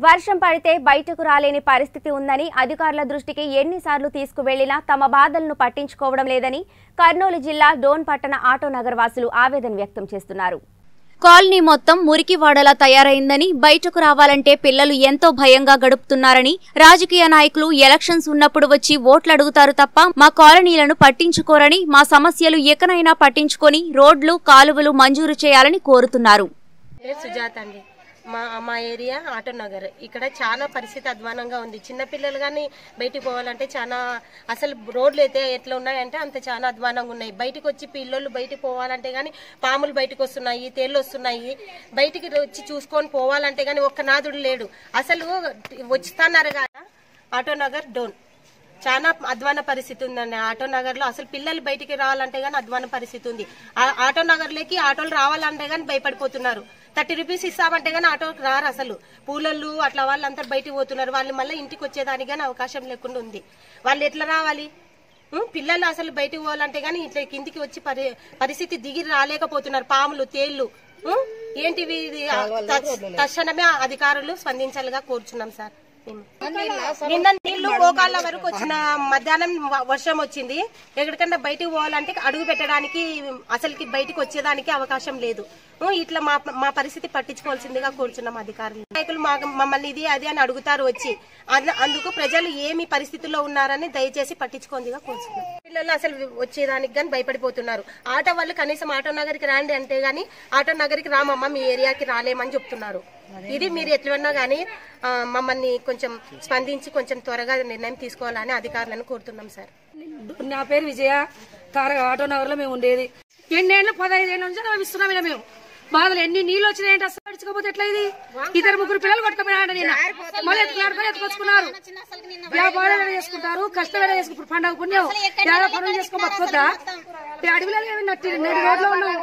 వర్షం పడితే బయటకు రాలేని పరిస్థితి ఉందని అధికారుల దృష్టికి ఎన్నిసార్లు తీసుకువెళ్లినా తమ బాధలను పట్టించుకోవడం లేదని కర్నూలు జిల్లా డోన్ పట్టణ ఆటో నగర్ వాసులు ఆవేదన వ్యక్తం చేస్తున్నారు కాలనీ మొత్తం మురికివాడలా తయారైందని బయటకు రావాలంటే పిల్లలు ఎంతో భయంగా గడుపుతున్నారని రాజకీయ నాయకులు ఎలక్షన్స్ ఉన్నప్పుడు వచ్చి ఓట్లు అడుగుతారు తప్ప మా కాలనీలను పట్టించుకోరని మా సమస్యలు ఎకనైనా పట్టించుకొని రోడ్లు కాలువలు మంజూరు చేయాలని కోరుతున్నారు పేరు సుజాత అండి మా మా ఏరియా ఆటో నగర్ ఇక్కడ చాలా పరిస్థితి అధ్వానంగా ఉంది చిన్నపిల్లలు కానీ బయటికి పోవాలంటే చాలా అసలు రోడ్లు అయితే ఎట్లా ఉన్నాయంటే అంత చాలా అధ్వానంగా ఉన్నాయి బయటికి వచ్చి పిల్లలు బయటికి పోవాలంటే కానీ పాములు బయటకు వస్తున్నాయి తేళ్ళు వస్తున్నాయి బయటికి వచ్చి చూసుకొని పోవాలంటే కానీ ఒక్క నాదుడు లేడు అసలు వచ్చుతున్నారు కదా ఆటో నగర్ డోన్ చాలా అధ్వాన పరిస్థితి ఉందండి ఆటో నగర్ లో అసలు పిల్లలు బయటికి రావాలంటే గానీ అధ్వాన పరిస్థితి ఉంది ఆ ఆటో నగర్ లోకి ఆటోలు రావాలంటే గానీ భయపడిపోతున్నారు థర్టీ రూపీస్ ఇస్తామంటే గానీ ఆటోకి రారు అసలు పూలలు అట్లా వాళ్ళంతా బయటికి పోతున్నారు వాళ్ళు మళ్ళీ ఇంటికి వచ్చేదానికి గానీ అవకాశం లేకుండా ఉంది వాళ్ళు ఎట్లా రావాలి ఉం? పిల్లలు అసలు బయటికి పోవాలంటే గానీ ఇట్లా కిందికి వచ్చి పరి పరిస్థితి దిగి రాలేకపోతున్నారు పాములు తేళ్లు ఉం? ఏంటివి ఇది తక్ష- తక్షణమే అధికారులు స్పందించాలిగా కోరుచున్నాం సార్ మేము. నిన్న నీళ్లు మోకాళ్ళ వరకు వచ్చిన మధ్యాహ్నం వ- వర్షం వచ్చింది ఎక్కడికన్నా బయటికి పోవాలంటే అడుగు పెట్టడానికి అసలుకి బయటికి వచ్చేదానికి అవకాశం లేదు ఉ, ఇట్లా మా మా పరిస్థితి పట్టించుకోవాల్సిందిగా కోరుచున్నాం అధికారులు నాయకులు మా మమ్మల్ని ఇది అది అని అడుగుతారు వచ్చి అద- అందుకు ప్రజలు ఏమి పరిస్థితుల్లో ఉన్నారని దయచేసి పట్టించుకోందిగా కోరుచున్నాం పిల్లలు అసలు వచ్చేదానికి కానీ భయపడిపోతున్నారు ఆటో వాళ్ళు కనీసం ఆటో నగర్కి రాండి అంటే గానీ ఆటో నగర్కి రామమ్మ మీ ఏరియాకి రాలేమని చెప్తున్నారు ఇది మీరు ఎట్లన్నా కానీ మమ్మల్ని కొంచెం స్పందించి కొంచెం త్వరగా నిర్ణయం తీసుకోవాలని అధికారులను కోరుతున్నాం సార్ నా పేరు విజయ తారక ఆటో నగర్ లో మేము ఉండేది ఎన్నేళ్ళు పదహైదేళ్ళ నుంచి అనుభవిస్తున్నాం ఇలా మేము బాధలు ఎన్ని నీళ్ళు వచ్చినాయంటే అసలు పడుచుకోపోతే ఎట్లా ఇది ఇద్దరు ముగ్గురు పిల్లలు కొట్టుకుపోయినాయంట నిన్న మళ్ళీ ఎత్తుకులాడుకొని ఎత్తుకొచ్చుకున్నారు వ్యాపారం చేసుకుంటారు కష్టం వేరే చేసుకుంటారు పండగ పుణ్యం యాదో పనులు చేసుకొని బతుకొద్దా ఈ అడవిలో ఏమి నట్టి నేడు రోడ్లో ఉన్నాం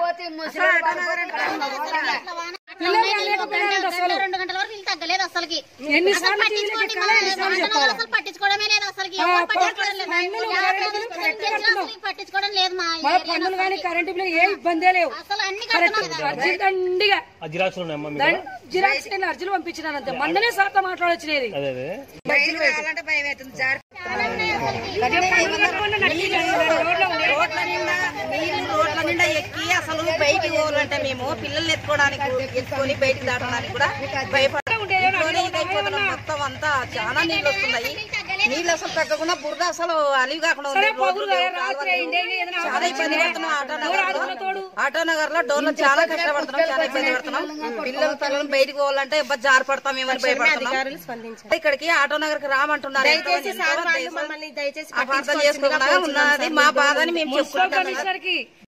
పిల్లలు లేకపోయినారంట అసలు రెండు గంటల వరకు ఇల్లు తగ్గలేదు అసలుకి ఎన్నిసార్లు టీవీలోకి పట్టించుకోండి ఎక్కాలా, మరి. ఎన్నిసార్లు రెండు చెప్పాలా? గంటలు అసలు పట్టించుకోవడమే లేదు అసలుకి ఆ, ఎవరు పట్టించుకోవడం లేదు. పన్నులు, యాభై కరెంటు ఐదు కరెక్ట్ పెన్షన్ కడుతున్నాం. అసలు పట్టించుకోవడం లేదు మా మన ఏరియాలో పన్నులు కానీ అసలుకి. కరెంటు బిల్లు ఏ ఇబ్బందే లేవు అసలు అన్ని కరెక్ట్ కడుతున్నాం కదా. అర్జీ దండిగా ఆ జిరాక్స్ ఉన్నాయమ్మా మీకు దాని జిరాక్స్ నేను అర్జీలు పంపించినాను అంతే మొన్ననే సార్తో మాట్లాడొచ్చినది అదే అదే రోడ్ల నిండా నీళ్లు రోడ్ల నిండా ఎక్కి అసలు బయటికి పోవాలంటే మేము పిల్లల్ని ఎత్తుకోవడానికి ఎత్తుకొని బయటికి దాటడానికి కూడా భయపడాలి ఇంట్లోనే ఇదైపోతున్నాం మొత్తం అంతా చాలా నీళ్ళు వస్తున్నాయి నీళ్ళు అసలు తగ్గకుండా బురద అసలు అలివి కాకుండా ఉంది రోడ్లు లేవు, కాలువలు లేవు. చాలా ఇబ్బంది పడుతున్నాం ఆటో నగర్ లో ఆటో నగర్ లో డోర్లు చాలా కష్టపడుతున్నాం చాలా ఇబ్బంది పడుతున్నాం పిల్లలు పిల్లలు బయటికి పోవాలంటే ఇబ్బంది జారి పడతాం ఏమని భయపడుతున్నాం అధికారులు స్పందించాలి ఇక్కడికి ఆటో నగర్ కి రామంటున్నారు దయచేసి ఎంతమంది సార్ ఎంతో వాళ్ళు దేశం మమ్మల్ని దయచేసి అపార్థం పట్టించుకోవాల్సిందిగా చేసుకున్నా కోరుచున్నాం ఉన్నది సార్. మా బాధని మేము మున్సిపల్ చెప్పుకుంటాం కమిషనర్ కి